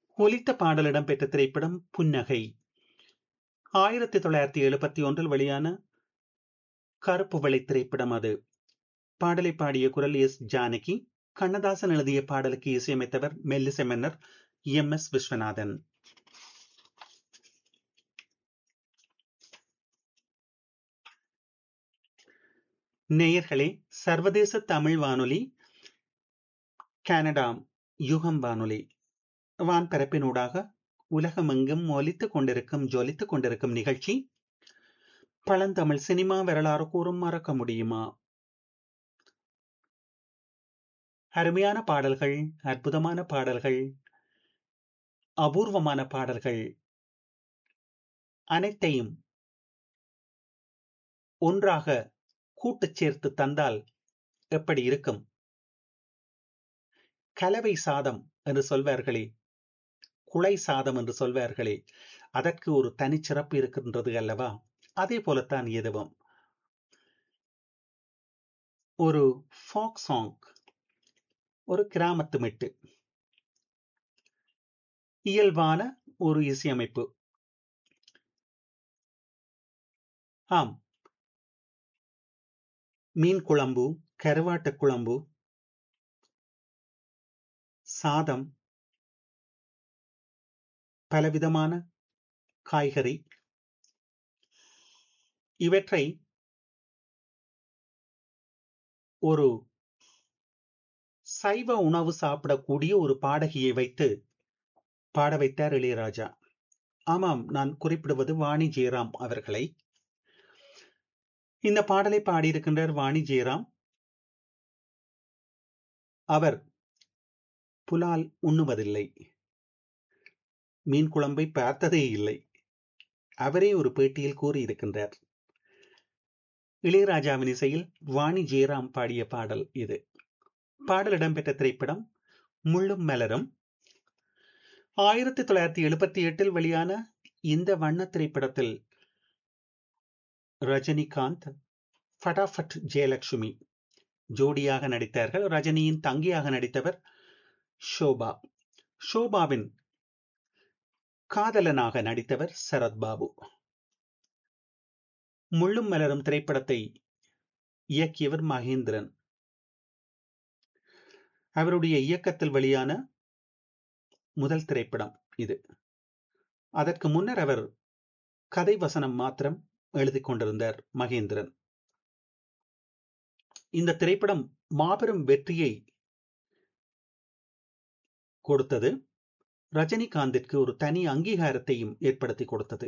ஒலித்த பாடல் இடம்பெற்ற திரைப்படம் புன்னகை ஆயிரத்தி தொள்ளாயிரத்தி எழுபத்தி ஒன்றில் வெளியான கருப்பு வெள்ளை திரைப்படம் அது பாடலை பாடிய குரல் எஸ் ஜானகி கண்ணதாசன் எழுதிய பாடலுக்கு இசையமைத்தவர் மெல்லிசை மன்னர் எம் எஸ் விஸ்வநாதன் நேயர்களே சர்வதேச தமிழ் வானொலி கனடா யுகம் வானொலி வான்பரப்பினூடாக உலகமெங்கும் ஒலித்துக் கொண்டிருக்கும் ஜொலித்துக் கொண்டிருக்கும் நிகழ்ச்சி பழந்தமிழ் சினிமா வரலாறு கூறும் மறக்க முடியுமா அருமையான பாடல்கள் அற்புதமான பாடல்கள் அபூர்வமான பாடல்கள் அனைத்தையும் ஒன்றாக கூட்டுச் சேர்த்து தந்தால் எப்படி இருக்கும் கலவை சாதம் என்று சொல்வார்களே குலை சாதம் என்று சொல்வார்களே அதற்கு ஒரு தனிச்சிறப்பு இருக்கின்றது அல்லவா அதே போலத்தான் எதுவும் ஒரு ஃபாக் சாங் ஒரு கிராமத்து மெட்டு இயல்பான ஒரு இசையமைப்பு ஆம் மீன் குழம்பு கருவாட்டு குழம்பு சாதம் பலவிதமான காய்கறி இவற்றை ஒரு சைவ உணவு சாப்பிடக்கூடிய ஒரு பாடகியை வைத்து பாட வைத்தார் இளையராஜா ஆமாம் நான் குறிப்பிடுவது வாணி ஜெயராம் அவர்களை இந்த பாடலை பாடியிருக்கின்றார் வாணி ஜெயராம் அவர் புலால் உண்ணுவதில்லை மீன் குழம்பை பார்த்ததே இல்லை அவரே ஒரு பேட்டியில் கூறியிருக்கின்றார் இளையராஜாவின் இசையில் வாணி ஜெயராம் பாடிய பாடல் இது பாடல் இடம்பெற்ற திரைப்படம் முள்ளும் மலரும் ஆயிரத்தி தொள்ளாயிரத்தி எழுபத்தி எட்டில் வெளியான இந்த வண்ண திரைப்படத்தில் ரஜினிகாந்த் ஃபடாஃபட் ஜெயலட்சுமி ஜோடியாக நடித்தார்கள் ரஜினியின் தங்கியாக நடித்தவர் ஷோபா ஷோபாவின் காதலனாக நடித்தவர் சரத்பாபு முள்ளும் மலரும் திரைப்படத்தை இயக்கியவர் மகேந்திரன் அவருடைய இயக்கத்தில் வெளியான முதல் திரைப்படம் இது அதற்கு முன்னர் அவர் கதை வசனம் மாத்திரம் எழுதி கொண்டிருந்தார் மகேந்திரன் இந்த திரைப்படம் மாபெரும் வெற்றியை கொடுத்தது ரஜினிகாந்திற்கு ஒரு தனி அங்கீகாரத்தையும் ஏற்படுத்தி கொடுத்தது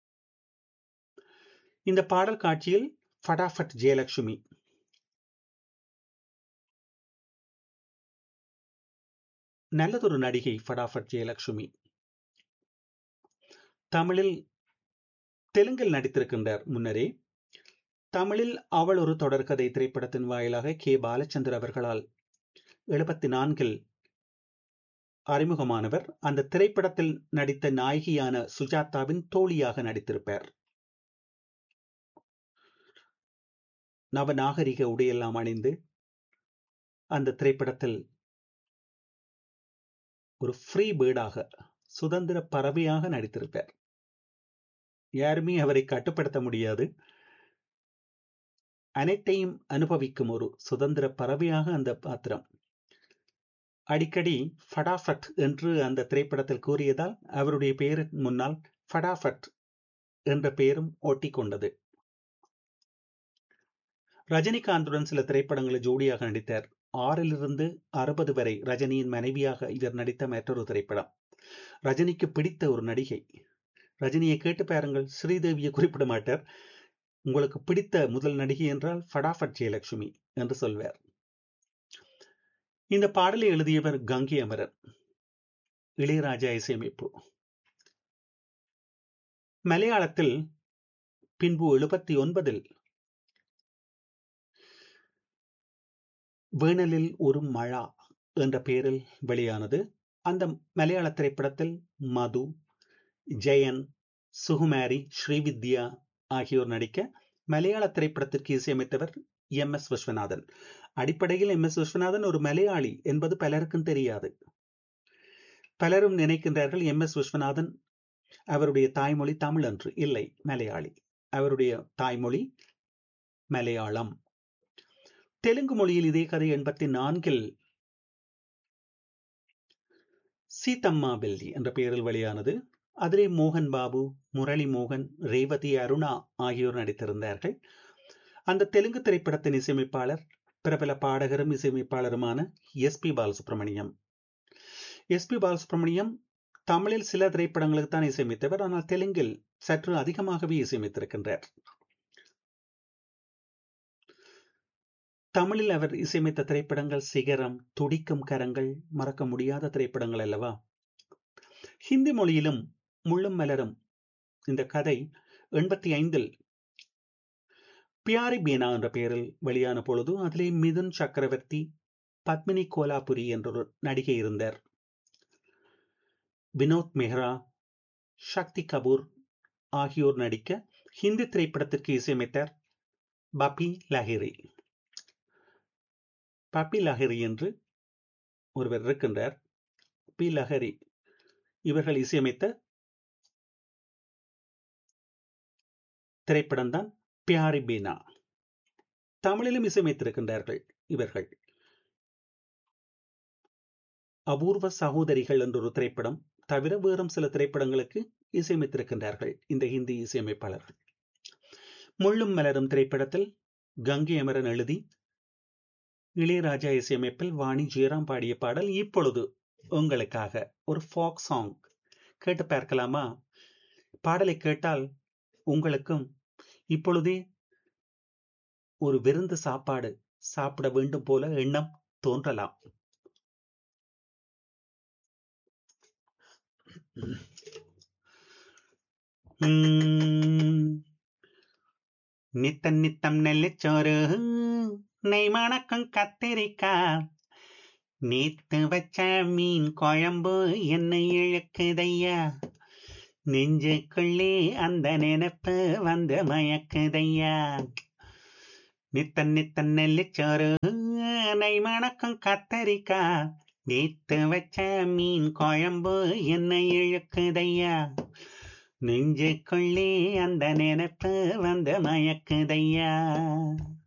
இந்த பாடல் காட்சியில் ஃபடாஃபட் ஜெயலட்சுமி நல்லதொரு நடிகை ஃபடாஃபட் ஜெயலட்சுமி தமிழில் தெலுங்கில் நடித்திருக்கின்றார் முன்னரே தமிழில் அவள் ஒரு தொடர்கதை திரைப்படத்தின் வாயிலாக கே பாலச்சந்தர் அவர்களால் எழுபத்தி நான்கில் அறிமுகமானவர் அந்த திரைப்படத்தில் நடித்த நாயகியான சுஜாதாவின் தோழியாக நடித்திருப்பார் நவநாகரிக உடையெல்லாம் அணிந்து அந்த திரைப்படத்தில் ஒரு ஃப்ரீ பேர்டாக சுதந்திர பறவையாக நடித்திருப்பார் யாருமே அவரை கட்டுப்படுத்த முடியாது அனைத்தையும் அனுபவிக்கும் ஒரு சுதந்திர பறவையாக அந்த பாத்திரம் அடிக்கடி ஃபடாஃபட் என்று அந்த திரைப்படத்தில் கூறியதால் அவருடைய பெயருக்கு முன்னால் ஃபடாஃபட் என்ற பெயரும் ஒட்டி கொண்டது ரஜினிகாந்துடன் சில திரைப்படங்களில் ஜோடியாக நடித்தார் ஆறிலிருந்து அறுபது வரை ரஜினியின் மனைவியாக இவர் நடித்த மற்றொரு திரைப்படம் ரஜினிக்கு பிடித்த ஒரு நடிகை ரஜினியை கேட்டு பாருங்கள் ஸ்ரீதேவியை குறிப்பிட மாட்டார் உங்களுக்கு பிடித்த முதல் நடிகை என்றால் ஃபடாஃபட் ஜெயலட்சுமி என்று சொல்வார் இந்த பாடலை எழுதியவர் கங்கை அமரன் இளையராஜா இசையமைப்பு மலையாளத்தில் பின்பு எழுபத்தி ஒன்பதில் வேணலில் ஒரு மழா என்ற பெயரில் வெளியானது அந்த மலையாள திரைப்படத்தில் மது ஜெயன் சுகுமாரி ஸ்ரீவித்யா ஆகியோர் நடிக்க மலையாள திரைப்படத்திற்கு இசையமைத்தவர் எம் எஸ் விஸ்வநாதன் அடிப்படையில் எம் எஸ் விஸ்வநாதன் ஒரு மலையாளி என்பது பலருக்கும் தெரியாது பலரும் நினைக்கின்றார்கள் எம் எஸ் விஸ்வநாதன் அவருடைய தாய்மொழி தமிழ் என்று இல்லை மலையாளி அவருடைய தாய்மொழி மலையாளம் தெலுங்கு மொழியில் இதே கதை எண்பத்தி நான்கில் சீதம்மா பெல்லி என்ற பெயரில் வெளியானது அதிலே மோகன் பாபு முரளி மோகன் ரேவதி அருணா ஆகியோர் நடித்திருந்தார்கள் அந்த தெலுங்கு திரைப்படத்தின் இசையமைப்பாளர் பிரபல பாடகரும் இசையமைப்பாளருமான S P Balasubrahmanyam S P Balasubrahmanyam தமிழில் சில திரைப்படங்களுக்கு தான் இசையமைத்தவர் ஆனால் தெலுங்கில் சற்று அதிகமாகவே இசையமைத்திருக்கின்றார் தமிழில் அவர் இசையமைத்த திரைப்படங்கள் சிகரம் துடிக்கும் கரங்கள் மறக்க முடியாத திரைப்படங்கள் அல்லவா ஹிந்தி மொழியிலும் முள்ளும் மலரும் இந்த கதை எண்பத்தி ஐந்தில் பியாரி பீனா என்ற பெயரில் வெளியான பொழுது அதிலே மிதுன் சக்கரவர்த்தி பத்மினி கோலாபுரி என்றொரு நடிகை இருந்தார் வினோத் மெஹ்ரா சக்தி கபூர் ஆகியோர் நடிக்க ஹிந்தி திரைப்படத்திற்கு இசையமைத்தார் பபி லஹிரி பப்பி லஹரி என்று ஒருவர் இருக்கின்றார் பி லஹரி இவர்கள் இசையமைத்த திரைப்படம் தான் பியாரி பீனா தமிழிலும் இசையமைத்திருக்கின்றார்கள் இவர்கள் அபூர்வ சகோதரிகள் என்ற ஒரு திரைப்படம் தவிர வேறும் சில திரைப்படங்களுக்கு இசையமைத்திருக்கின்றார்கள் இந்த ஹிந்தி இசையமைப்பாளர்கள் முள்ளும் மலரும் திரைப்படத்தில் கங்கை அமரன் எழுதி இளையராஜா இசையமைப்பில் வாணி ஜெயராம் பாடிய பாடல் இப்பொழுது உங்களுக்காக ஒரு ஃபாக் சாங் கேட்டு பார்க்கலாமா பாடலை கேட்டால் உங்களுக்கும் இப்பொழுதே ஒரு விருந்து சாப்பாடு சாப்பிட வேண்டும் போல எண்ணம் தோன்றலாம் நித்தம் நித்தம் நெல்லிச்சோறு நெய் மணக்கும் கத்திரிக்கா நேத்து வச்ச மீன் குழம்பு என்னை இழக்குதையா நெஞ்சுக்குள்ளே அந்த நினைப்பு வந்து மயக்குதையா நித்தன் நித்தன் நெல்லிச்சோறு நெய் மணக்கும் கத்தரிக்கா நேத்து வச்ச மீன் குழம்பு என்னை இழுக்குதையா நெஞ்சுக்குள்ளே அந்த நினைப்பு வந்து மயக்குதையா